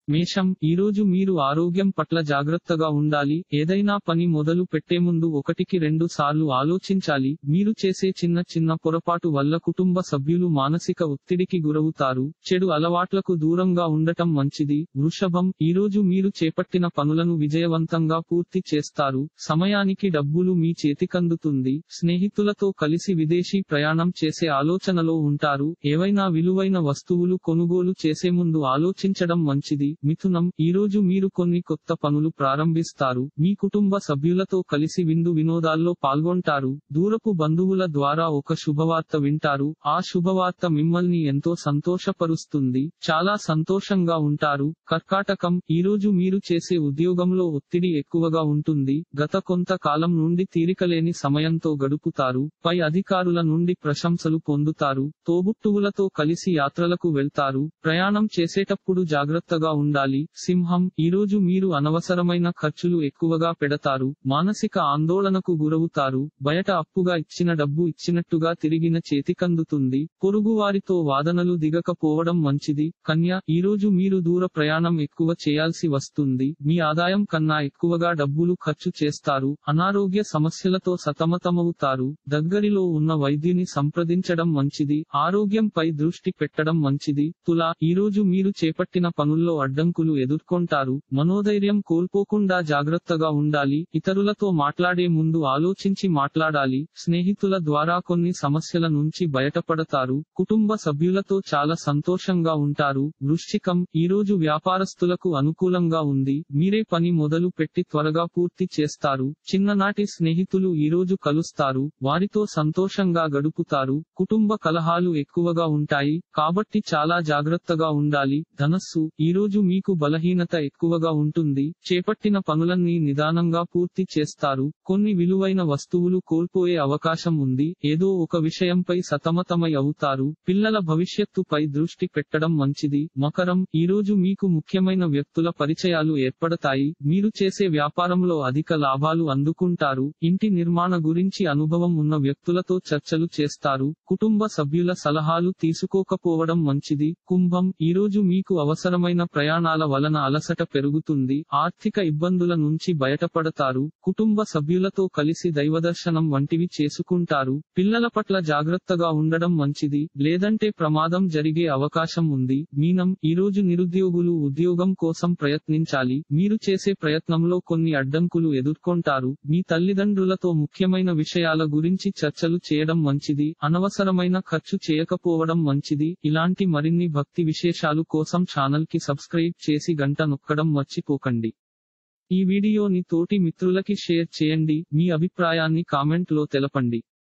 మేషం ఈ రోజు మీరు ఆరోగ్యం పట్ల జాగ్రత్తగా ఉండాలి ఏదైనా పని మొదలు పెట్టే ముందు ఒకటికి రెండు సార్లు ఆలోచించాలి మీరు చేసే చిన్న చిన్న పొరపాటు వల్ల కుటుంబ సభ్యులు మానసిక ఒత్తిడికి గురవుతారు చెడు అలవాట్లకు దూరంగా ఉండటం మంచిది వృషభం ఈ రోజు మీరు చేపట్టిన పనులను విజయవంతంగా పూర్తి చేస్తారు సమయానికి డబ్బులు మీ చేతికందుతుంది స్నేహితులతో కలిసి విదేశీ ప్రయాణం చేసే ఆలోచనలో ఉంటారు ఏవైనా విలువైన వస్తువులు కొనుగోలు చేసే ముందు ఆలోచించడం మంచిది మిథునం ఈ రోజు మీరు కొన్ని కొత్త పనులు ప్రారంభిస్తారు మీ కుటుంబ సభ్యులతో కలిసి విందు వినోదాల్లో పాల్గొంటారు దూరపు బంధువుల ద్వారా ఒక శుభవార్త వింటారు ఆ శుభవార్త మిమ్మల్ని ఎంతో సంతోషపరుస్తుంది చాలా సంతోషంగా ఉంటారు కర్కాటకం ఈ రోజు మీరు చేసే ఉద్యోగంలో ఒత్తిడి ఎక్కువగా ఉంటుంది గత కొంత కాలం నుండి తీరికలేని సమయంతో గడుపుతారు పై అధికారుల నుండి ప్రశంసలు పొందుతారు తోబుట్టువులతో కలిసి యాత్రలకు వెళ్తారు ప్రయాణం చేసేటప్పుడు జాగ్రత్తగా ఉండాలి సింహం ఈ రోజు మీరు అనవసరమైన ఖర్చులు ఎక్కువగా పెడతారు మానసిక ఆందోళనకు గురవుతారు బయట అప్పుగా ఇచ్చిన డబ్బు ఇచ్చినట్టుగా తిరిగిన చేతికందుతుంది పొరుగువారితో వాదనలు దిగకపోవడం మంచిది కన్య ఈ రోజు మీరు దూర ప్రయాణం ఎక్కువ చేయాల్సి వస్తుంది మీ ఆదాయం కన్నా ఎక్కువగా డబ్బులు ఖర్చు చేస్తారు అనారోగ్య సమస్యలతో సతమతమవుతారు దగ్గరిలో ఉన్న వైద్యుని సంప్రదించడం మంచిది ఆరోగ్యంపై దృష్టి పెట్టడం మంచిది తుల ఈ రోజు మీరు చేపట్టిన పనుల్లో అడ్డంకులు ఎదుర్కొంటారు మనోధైర్యం కోల్పోకుండా జాగ్రత్తగా ఉండాలి ఇతరులతో మాట్లాడే ముందు ఆలోచించి మాట్లాడాలి స్నేహితుల ద్వారా కొన్ని సమస్యల నుంచి బయటపడతారు కుటుంబ సభ్యులతో చాలా సంతోషంగా ఉంటారు వృశ్చికం ఈ రోజు వ్యాపారస్తులకు అనుకూలంగా ఉంది మీరే పని మొదలు పెట్టి త్వరగా పూర్తి చేస్తారు చిన్ననాటి స్నేహితులు ఈ రోజు కలుస్తారు వారితో సంతోషంగా గడుపుతారు కుటుంబ కలహాలు ఎక్కువగా ఉంటాయి కాబట్టి చాలా జాగ్రత్తగా ఉండాలి ధనస్సు ఈ రోజు మీకు బలహీనత ఎక్కువగా ఉంటుంది చేపట్టిన పనులన్నీ నిదానంగా పూర్తి చేస్తారు కొన్ని విలువైన వస్తువులు కోల్పోయే అవకాశం ఉంది ఏదో ఒక విషయంపై సతమతమై అవుతారు పిల్లల భవిష్యత్తుపై దృష్టి పెట్టడం మంచిది మకరం ఈ రోజు మీకు ముఖ్యమైన వ్యక్తుల పరిచయాలు ఏర్పడతాయి మీరు చేసే వ్యాపారంలో అధిక లాభాలు అందుకుంటారు ఇంటి నిర్మాణ గురించి అనుభవం ఉన్న వ్యక్తులతో చర్చలు చేస్తారు కుటుంబ సభ్యుల సలహాలు తీసుకోకపోవడం మంచిది కుంభం ఈ రోజు మీకు అవసరమైన ప్రయాణాల వలన అలసట పెరుగుతుంది ఆర్థిక ఇబ్బందుల నుంచి బయటపడతారు కుటుంబ సభ్యులతో కలిసి దైవదర్శనం వంటివి చేసుకుంటారు పిల్లల పట్ల జాగ్రత్తగా ఉండడం మంచిది లేదంటే ప్రమాదం జరిగే అవకాశం ఉంది మీనం ఈ రోజు నిరుద్యోగులు ఉద్యోగం కోసం ప్రయత్నించాలి మీరు చేసే ప్రయత్నంలో కొన్ని అడ్డంకులు ఎదుర్కొంటారు మీ తల్లిదండ్రులతో ముఖ్యమైన విషయాల గురించి చర్చలు చేయడం మంచిది అనవసరమైన ఖర్చు చేయకపోవడం మంచిది ఇలాంటి మరిన్ని భక్తి విశేషాలు కోసం ఛానల్ కి సబ్స్క్రైబ్ చేసి గంట నొక్కడం మర్చిపోకండి ఈ వీడియోని తోటి మిత్రులకి షేర్ చేయండి మీ అభిప్రాయాన్ని కామెంట్ లో తెలపండి